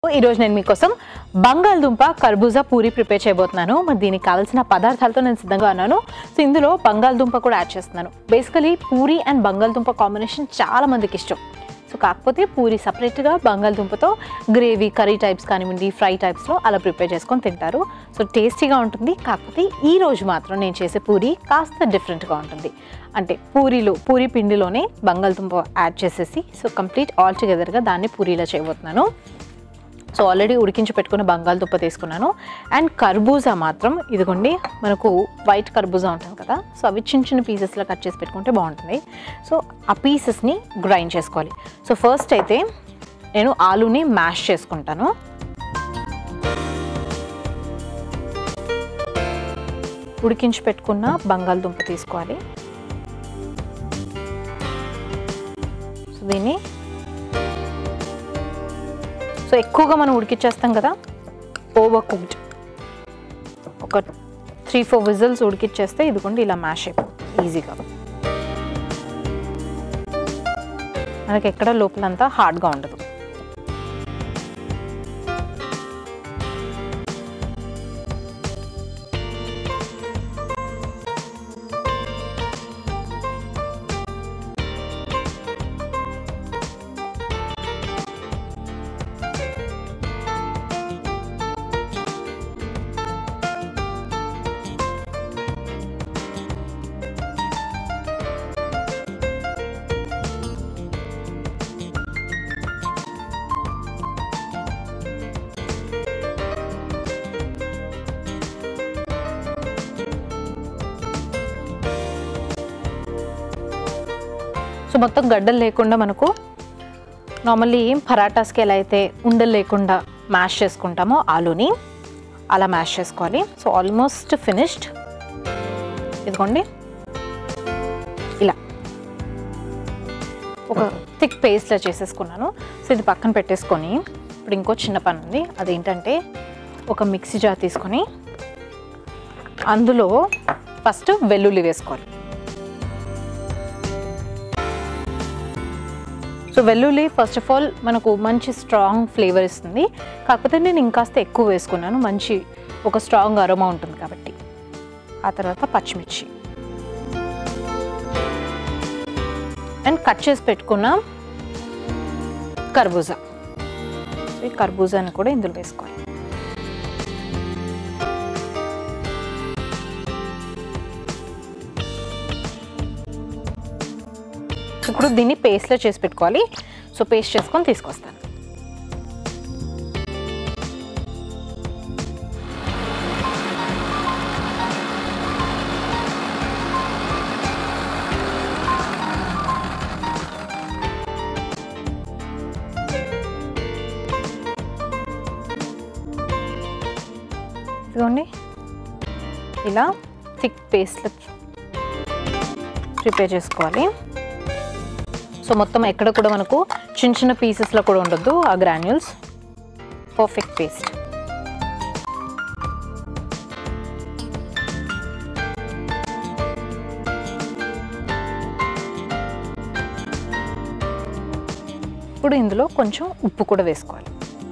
ఈరోజు నేను మీకోసం బంగాళదుంప కర్బూజా పూరి ప్రిపేర్ చేయబోతున్నాను మరి దీనికి కావాల్సిన పదార్థాలతో నేను సిద్ధంగా ఉన్నాను సో ఇందులో బంగాళదుంప కూడా యాడ్ చేస్తున్నాను బేసికలీ పూరి అండ్ బంగాళదుంప కాంబినేషన్ చాలా మందికి ఇష్టం సో కాకపోతే పూరి సపరేట్గా బంగాళదుంపతో గ్రేవీ కర్రీ టైప్స్ కానివ్వండి ఫ్రై టైప్స్లో అలా ప్రిపేర్ చేసుకొని తింటారు సో టేస్టీగా ఉంటుంది కాకపోతే ఈ రోజు మాత్రం నేను చేసే పూరి కాస్త డిఫరెంట్గా ఉంటుంది అంటే పూరీలో పూరి పిండిలోనే బంగాళదుంప యాడ్ చేసేసి సో కంప్లీట్ ఆల్ టుగెదర్గా దాన్ని పూరీలో చేయబోతున్నాను సో ఆల్రెడీ ఉడికించి పెట్టుకున్న బంగాళదుంప తీసుకున్నాను అండ్ కర్బూజా మాత్రం ఇదిగోండి మనకు వైట్ కర్బూజా ఉంటుంది కదా సో అవి చిన్న చిన్న పీసెస్లో కట్ చేసి పెట్టుకుంటే బాగుంటుంది సో ఆ పీసెస్ని గ్రైండ్ చేసుకోవాలి సో ఫస్ట్ అయితే నేను ఆలూని మ్యాష్ చేసుకుంటాను ఉడికించి పెట్టుకున్న బంగాళదుంప తీసుకోవాలి సో దీన్ని సో ఎక్కువగా మనం ఉడికిచ్చేస్తాం కదా ఓవర్ కుక్డ్ ఒక త్రీ ఫోర్ విజిల్స్ ఉడికిచ్చేస్తే ఇదిగోండి ఇలా మ్యాష్ అయిపోతుంది ఈజీగా మనకి ఎక్కడ లోపలంతా హార్డ్గా ఉండదు సో మొత్తం గడ్డలు లేకుండా మనకు నార్మల్లీ పరాటాస్కి ఎలా అయితే ఉండలు లేకుండా మ్యాష్ చేసుకుంటామో ఆలూని అలా మ్యాష్ చేసుకోవాలి సో ఆల్మోస్ట్ ఫినిష్డ్ ఇదిగోండి ఇలా ఒక థిక్ పేస్ట్లా చేసేసుకున్నాను సో ఇది పక్కన పెట్టేసుకొని ఇప్పుడు ఇంకో చిన్న పని ఉంది అదేంటంటే ఒక మిక్సీ జార్ తీసుకొని అందులో ఫస్ట్ వెల్లుల్లి వేసుకోవాలి సో వెల్లుల్లి ఫస్ట్ ఆఫ్ ఆల్ మనకు మంచి స్ట్రాంగ్ ఫ్లేవర్ ఇస్తుంది కాకపోతే నేను ఇంకాస్త ఎక్కువ వేసుకున్నాను మంచి ఒక స్ట్రాంగ్ అరోమా ఉంటుంది కాబట్టి ఆ తర్వాత పచ్చిమిర్చి అండ్ కట్ చేసి పెట్టుకున్న కర్బూజా ఈ కర్బూజాని కూడా ఇందులో వేసుకోవాలి ఇప్పుడు దీన్ని పేస్ట్లో చేసి పెట్టుకోవాలి సో పేస్ట్ చేసుకొని తీసుకొస్తాను ఇదిగోండి ఇలా థిక్ పేస్ట్లో ప్రిపేర్ చేసుకోవాలి సో మొత్తం ఎక్కడ కూడా మనకు చిన్న చిన్న పీసెస్లో కూడా ఉండొద్దు ఆ గ్రాన్యూల్స్ పర్ఫెక్ట్ పేస్ట్ ఇప్పుడు ఇందులో కొంచెం ఉప్పు కూడా వేసుకోవాలి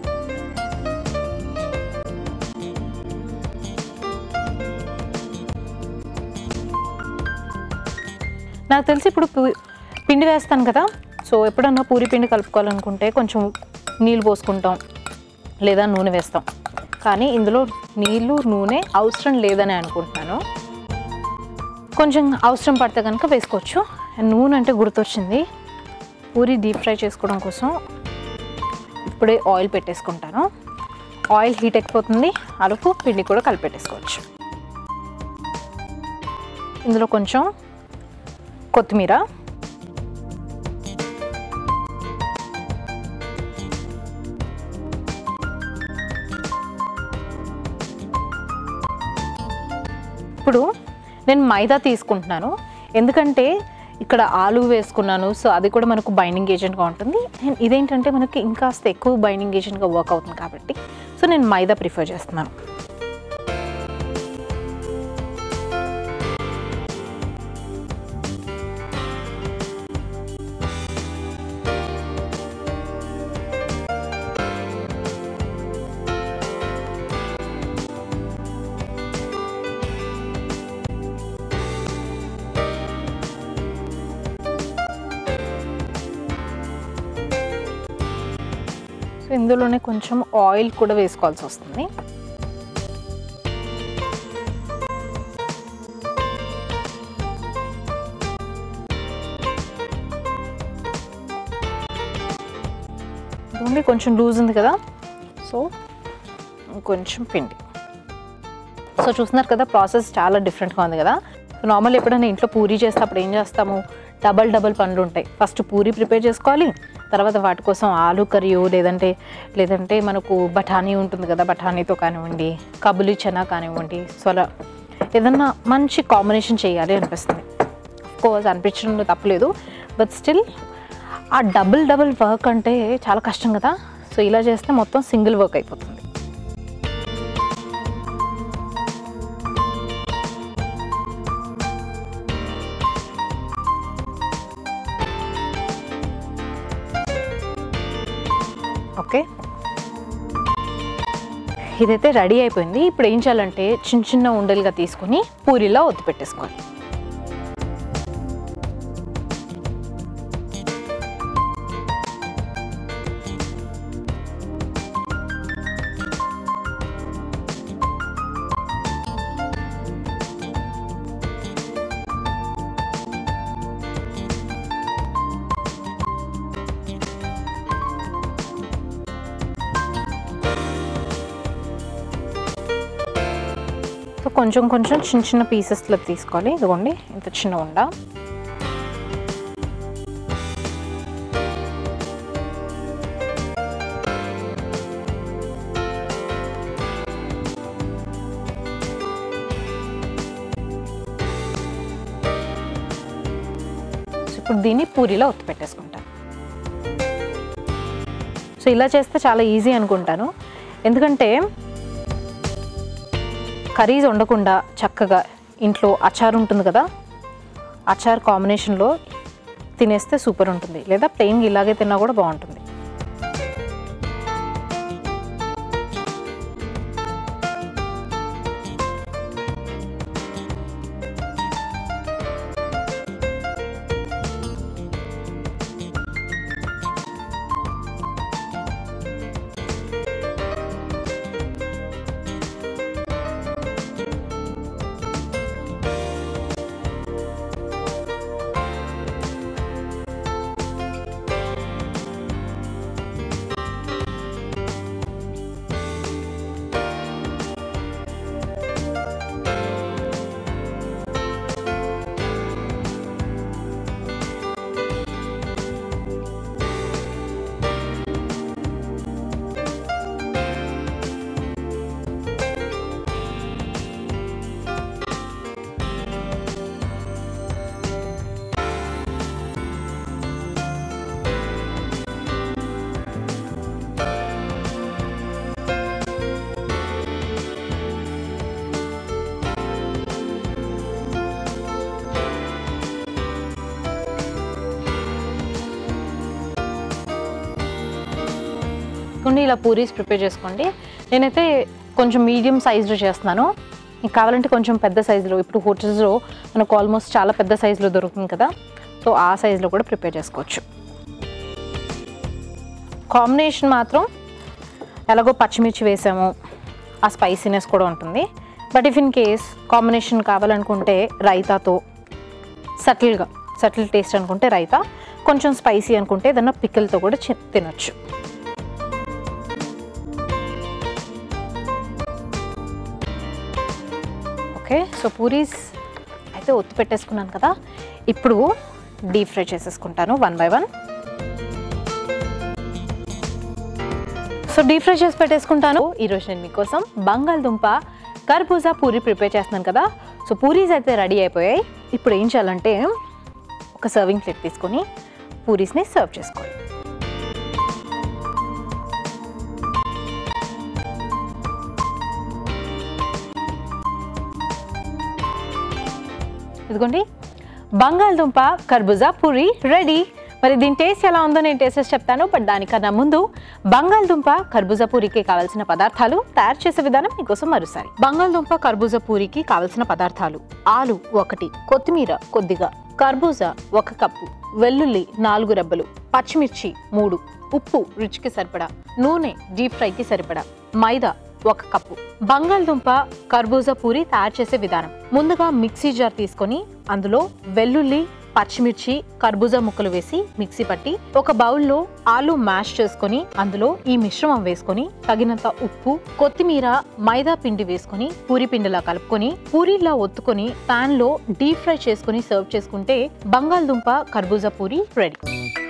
నాకు తెలిసి ఇప్పుడు పు- పిండి వేస్తాను కదా సో ఎప్పుడన్నా పూరి పిండి కలుపుకోవాలనుకుంటే కొంచెం నీళ్ళు పోసుకుంటాం లేదా నూనె వేస్తాం కానీ ఇందులో నీళ్ళు నూనె అవసరం లేదని అనుకుంటున్నాను కొంచెం అవసరం పడితే కనుక వేసుకోవచ్చు అండ్ నూనె అంటే గుర్తొచ్చింది పూరి డీప్ ఫ్రై చేసుకోవడం కోసం ఇప్పుడే ఆయిల్ పెట్టేసుకుంటాను ఆయిల్ హీట్ ఎక్కిపోతుంది అరకు పిండి కూడా కలిపెట్టేసుకోవచ్చు ఇందులో కొంచెం కొత్తిమీర ఇప్పుడు నేను మైదా తీసుకుంటున్నాను ఎందుకంటే ఇక్కడ ఆలు వేసుకున్నాను సో అది కూడా మనకు బైండింగ్ ఏజెంట్గా ఉంటుంది అండ్ ఇదేంటంటే మనకి ఇంకాస్త ఎక్కువ బైండింగ్ ఏజెంట్గా వర్క్ అవుతుంది కాబట్టి సో నేను మైదా ప్రిఫర్ చేస్తున్నాను ఇందులోనే కొంచెం ఆయిల్ కూడా వేసుకోవాల్సి వస్తుంది ఇదిగోండి కొంచెం లూజ్ ఉంది కదా సో కొంచెం పిండి సో చూస్తున్నారు కదా ప్రాసెస్ చాలా డిఫరెంట్గా ఉంది కదా సో నార్మల్ ఎప్పుడైనా ఇంట్లో పూరి చేస్తే అప్పుడు ఏం చేస్తాము డబల్ డబల్ పనులు ఉంటాయి ఫస్ట్ పూరి ప్రిపేర్ చేసుకోవాలి తర్వాత వాటి కోసం ఆలు కర్రీయో లేదంటే లేదంటే మనకు బఠానీ ఉంటుంది కదా బఠానీతో కానివ్వండి కబులి చనా కానివ్వండి సో అలా ఏదన్నా మంచి కాంబినేషన్ చేయాలి అనిపిస్తుంది కోర్స్ అనిపించడంలో తప్పలేదు బట్ స్టిల్ ఆ డబుల్ డబుల్ వర్క్ అంటే చాలా కష్టం కదా సో ఇలా చేస్తే మొత్తం సింగిల్ వర్క్ అయిపోతుంది ఓకే ఇదైతే రెడీ అయిపోయింది ఇప్పుడు ఏం చేయాలంటే చిన్న చిన్న ఉండలుగా తీసుకొని పూరిలో ఒత్తి పెట్టేసుకోవాలి సో కొంచెం కొంచెం చిన్న చిన్న పీసెస్లో తీసుకోవాలి ఇదిగోండి ఇంత చిన్న ఉండ సో ఇప్పుడు దీన్ని పూరిలో ఒత్తి పెట్టేసుకుంటాను సో ఇలా చేస్తే చాలా ఈజీ అనుకుంటాను ఎందుకంటే కర్రీస్ వండకుండా చక్కగా ఇంట్లో అచార్ ఉంటుంది కదా అచార్ కాంబినేషన్లో తినేస్తే సూపర్ ఉంటుంది లేదా ప్లెయిన్ ఇలాగే తిన్నా కూడా బాగుంటుంది కొన్ని ఇలా పూరీస్ ప్రిపేర్ చేసుకోండి నేనైతే కొంచెం మీడియం సైజులో చేస్తున్నాను మీకు కావాలంటే కొంచెం పెద్ద సైజులో ఇప్పుడు హోటల్స్లో మనకు ఆల్మోస్ట్ చాలా పెద్ద సైజులో దొరుకుతుంది కదా సో ఆ సైజులో కూడా ప్రిపేర్ చేసుకోవచ్చు కాంబినేషన్ మాత్రం ఎలాగో పచ్చిమిర్చి వేసాము ఆ స్పైసీనెస్ కూడా ఉంటుంది but if in case combination కావాలనుకుంటే రైతాతో సటిల్గా సటిల్ టేస్ట్ అనుకుంటే రైతా కొంచెం స్పైసీ అనుకుంటే ఏదన్నా పిక్కలతో కూడా చి- తినొచ్చు ఓకే సో పూరీస్ అయితే ఒత్తి పెట్టేసుకున్నాను కదా ఇప్పుడు డీప్ ఫ్రై చేసేసుకుంటాను one by one so deep fry చేసి పెట్టేసుకుంటాను ఈరోజు నేను మీకోసం బంగాళదుంప కర్బూజా పూరి ప్రిపేర్ చేస్తున్నాను కదా సో పూరీస్ అయితే రెడీ అయిపోయాయి ఇప్పుడు ఏం చేయాలంటే ఒక సర్వింగ్ ప్లేట్ తీసుకొని పూరీస్ని సర్వ్ చేసుకోవాలి ఇదిగోండి బంగాళదుంప కర్బూజా పూరి రెడీ మరి దీని టేస్ట్ ఎలా ఉందో నేను టేస్ట్ చేసి చెప్తాను బట్ దానికన్నా ముందు బంగాళదుంప కర్బూజా పూరికి కావాల్సిన పదార్థాలు తయారు చేసే విధానం మీకోసం మరోసారి బంగాళదుంప కర్బూజా పూరికి కావాల్సిన పదార్థాలు ఆలు ఒకటి కొత్తిమీర కొద్దిగా కర్బూజా ఒక కప్పు వెల్లుల్లి నాలుగు రెబ్బలు పచ్చిమిర్చి మూడు ఉప్పు రుచికి సరిపడా నూనె డీప్ ఫ్రైకి సరిపడా మైదా ఒక కప్పు బంగాళదుంప కర్బూజా పూరి తయారు చేసే విధానం ముందుగా మిక్సీ జార్ తీసుకొని అందులో వెల్లుల్లి పచ్చిమిర్చి కర్బూజా ముక్కలు వేసి మిక్సీ పట్టి ఒక బౌల్లో ఆలు మ్యాష్ చేసుకొని అందులో ఈ మిశ్రమం వేసుకొని తగినంత ఉప్పు కొత్తిమీర మైదా పిండి వేసుకొని పూరి పిండిలా కలుపుకొని పూరీలా ఒత్తుకొని పాన్ లో డీప్ ఫ్రై చేసుకొని సర్వ్ చేసుకుంటే బంగాళదుంప కర్బూజా పూరి రెడీ